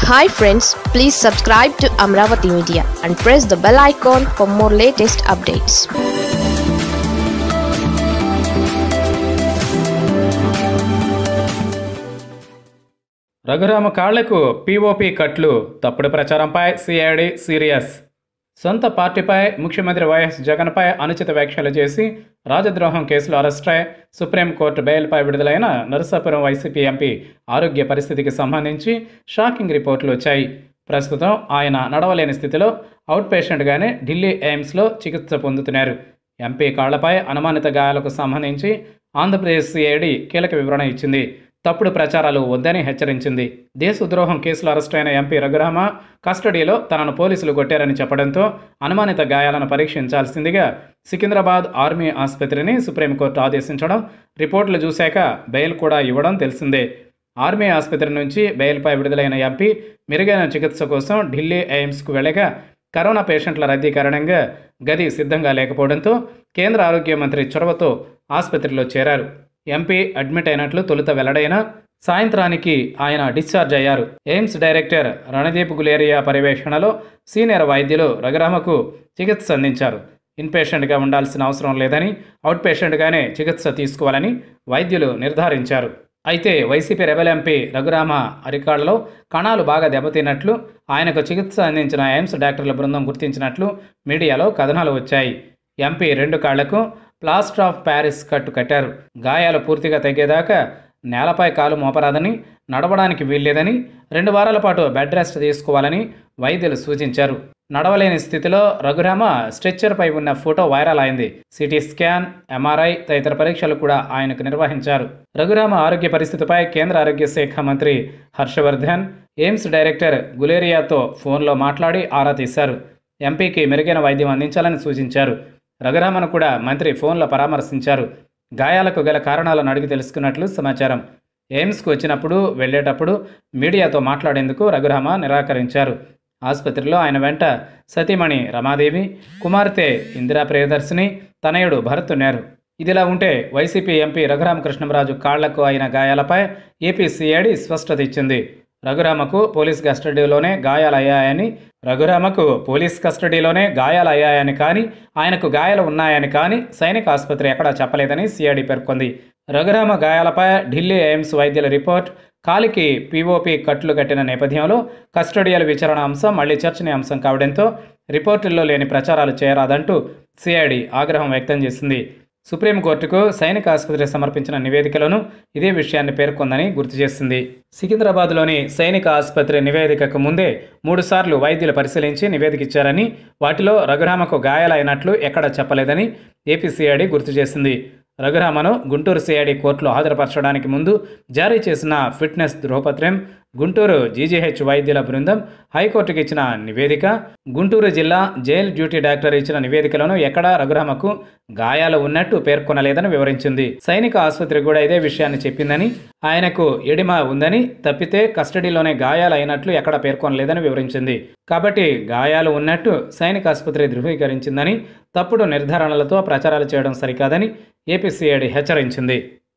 hi friends please subscribe to Amaravati media and press the bell icon for more latest updates Raghurama కాళ్లకు POP కట్లు తప్పుడు ప్రచారంపై CID serious సొంత పార్టీపై ముఖ్యమంత్రి వైఎస్ జగన్పై అనుచిత వ్యాఖ్యలు చేసి రాజద్రోహం కేసులో అరెస్టై సుప్రీంకోర్టు బెయిల్పై విడుదలైన నరసాపురం వైసీపీ ఎంపీ ఆరోగ్య పరిస్థితికి సంబంధించి షాకింగ్ రిపోర్టులు వచ్చాయి ప్రస్తుతం ఆయన నడవలేని స్థితిలో అవుట్ పేషెంట్గానే ఢిల్లీ ఎయిమ్స్లో చికిత్స పొందుతున్నారు ఎంపీ కాళ్లపై అనుమానిత గాయాలకు సంబంధించి ఆంధ్రప్రదేశ్ సిఐడి కీలక వివరణ ఇచ్చింది తప్పుడు ప్రచారాలు వద్దని హెచ్చరించింది దేశద్రోహం కేసులో అరెస్టైన ఎంపీ రఘురామ కస్టడీలో తనను పోలీసులు కొట్టారని చెప్పడంతో అనుమానిత గాయాలను పరీక్షించాల్సిందిగా సికింద్రాబాద్ ఆర్మీ ఆసుపత్రిని సుప్రీంకోర్టు ఆదేశించడం రిపోర్టులు చూశాక బెయిల్ కూడా ఇవ్వడం తెలిసిందే ఆర్మీ ఆసుపత్రి నుంచి బెయిల్పై విడుదలైన ఎంపీ మెరుగైన చికిత్స కోసం ఢిల్లీ ఎయిమ్స్కు వెళ్ళగా కరోనా పేషెంట్ల రద్దీ కారణంగా గది సిద్ధంగా లేకపోవడంతో కేంద్ర ఆరోగ్య మంత్రి చొరవతో ఆసుపత్రిలో చేరారు ఎంపీ అడ్మిట్ అయినట్లు తొలుత వెల్లడైన సాయంత్రానికి ఆయన డిశ్చార్జ్ అయ్యారు ఎయిమ్స్ డైరెక్టర్ రణదీప్ గులేరియా పర్యవేక్షణలో సీనియర్ వైద్యులు రఘురామకు చికిత్స అందించారు ఇన్పేషెంట్గా ఉండాల్సిన అవసరం లేదని అవుట్ పేషెంట్గానే చికిత్స తీసుకోవాలని వైద్యులు నిర్ధారించారు అయితే వైసీపీ రెబెల్ ఎంపీ రఘురామ అరికాళ్లలో కణాలు బాగా దెబ్బతిన్నట్లు ఆయనకు చికిత్స అందించిన ఎయిమ్స్ డాక్టర్ల బృందం గుర్తించినట్లు మీడియాలో కథనాలు వచ్చాయి ఎంపీ రెండు కాళ్లకు ప్లాస్టర్ ఆఫ్ ప్యారిస్ కట్టు కట్టారు గాయాలు పూర్తిగా తగ్గేదాకా నేలపై కాలు మోపరాదని నడవడానికి వీల్లేదని రెండు వారాల పాటు బెడ్ రెస్ట్ తీసుకోవాలని వైద్యులు సూచించారు నడవలేని స్థితిలో రఘురామ స్ట్రెచ్చర్పై ఉన్న ఫోటో వైరల్ అయింది సిటీ స్కాన్ ఎంఆర్ఐ తదితర పరీక్షలు కూడా ఆయనకు నిర్వహించారు రఘురామ ఆరోగ్య పరిస్థితిపై కేంద్ర ఆరోగ్య శాఖ మంత్రి హర్షవర్ధన్ ఎయిమ్స్ డైరెక్టర్ గులేరియాతో ఫోన్లో మాట్లాడి ఆరా తీశారు ఎంపీకి మెరుగైన వైద్యం అందించాలని సూచించారు రఘురామను కూడా మంత్రి ఫోన్లో పరామర్శించారు గాయాలకు గల కారణాలను అడిగి తెలుసుకున్నట్లు సమాచారం ఎయిమ్స్కు వచ్చినప్పుడు వెళ్ళేటప్పుడు మీడియాతో మాట్లాడేందుకు రఘురామ నిరాకరించారు ఆసుపత్రిలో ఆయన వెంట సతీమణి రమాదేవి కుమార్తె ఇందిరా ప్రియదర్శిని తనయుడు భరత్ ఉన్నారు ఇదిలా ఉంటే వైసీపీ ఎంపీ రఘురామకృష్ణంరాజు కాళ్లకు అయిన గాయాలపై ఏపీ సిఐడి స్పష్టత ఇచ్చింది రఘురామకు పోలీస్ కస్టడీలోనే గాయాలయ్యాయని రఘురామకు పోలీస్ కస్టడీలోనే గాయాలయ్యాయని కానీ ఆయనకు గాయాలు ఉన్నాయని కానీ సైనిక ఆసుపత్రి ఎక్కడా చెప్పలేదని సిఐడి పేర్కొంది రఘురామ గాయాలపై ఢిల్లీ ఎయిమ్స్ వైద్యుల రిపోర్ట్ కాలికి పీఓపీ కట్లు కట్టిన నేపథ్యంలో కస్టడియల్ విచారణ అంశం మళ్లీ చర్చనీయాంశం కావడంతో రిపోర్టుల్లో లేని ప్రచారాలు చేయరాదంటూ సిఐడి ఆగ్రహం వ్యక్తం చేసింది సుప్రీంకోర్టుకు సైనిక ఆసుపత్రి సమర్పించిన నివేదికలోనూ ఇదే విషయాన్ని పేర్కొందని గుర్తు చేసింది సికింద్రాబాద్లోని సైనిక ఆసుపత్రి నివేదికకు ముందే మూడుసార్లు వైద్యులు పరిశీలించి నివేదిక ఇచ్చారని వాటిలో రఘురామకు గాయాలైనట్లు ఎక్కడా చెప్పలేదని ఏపీసీఐడి గుర్తు చేసింది రఘురామను గుంటూరు సిఐడి కోర్టులో హాజరుపరచడానికి ముందు జారీ చేసిన ఫిట్నెస్ ధృవపత్రం గుంటూరు జీజీహెచ్ వైద్యుల బృందం హైకోర్టుకి ఇచ్చిన నివేదిక గుంటూరు జిల్లా జైల్ డ్యూటీ డాక్టర్ ఇచ్చిన నివేదికలను ఎక్కడా రఘురామకు గాయాలు ఉన్నట్టు పేర్కొనలేదని వివరించింది సైనిక ఆసుపత్రి కూడా ఇదే విషయాన్ని చెప్పిందని ఆయనకు ఎడిమ ఉందని తప్పితే కస్టడీలోనే గాయాలు అయినట్లు ఎక్కడ పేర్కొనలేదని వివరించింది కాబట్టి గాయాలు ఉన్నట్టు సైనిక ఆసుపత్రి ధృవీకరించిందని తప్పుడు నిర్ధారణలతో ప్రచారాలు చేయడం సరికాదని ఏపీసీఐడి హెచ్చరించింది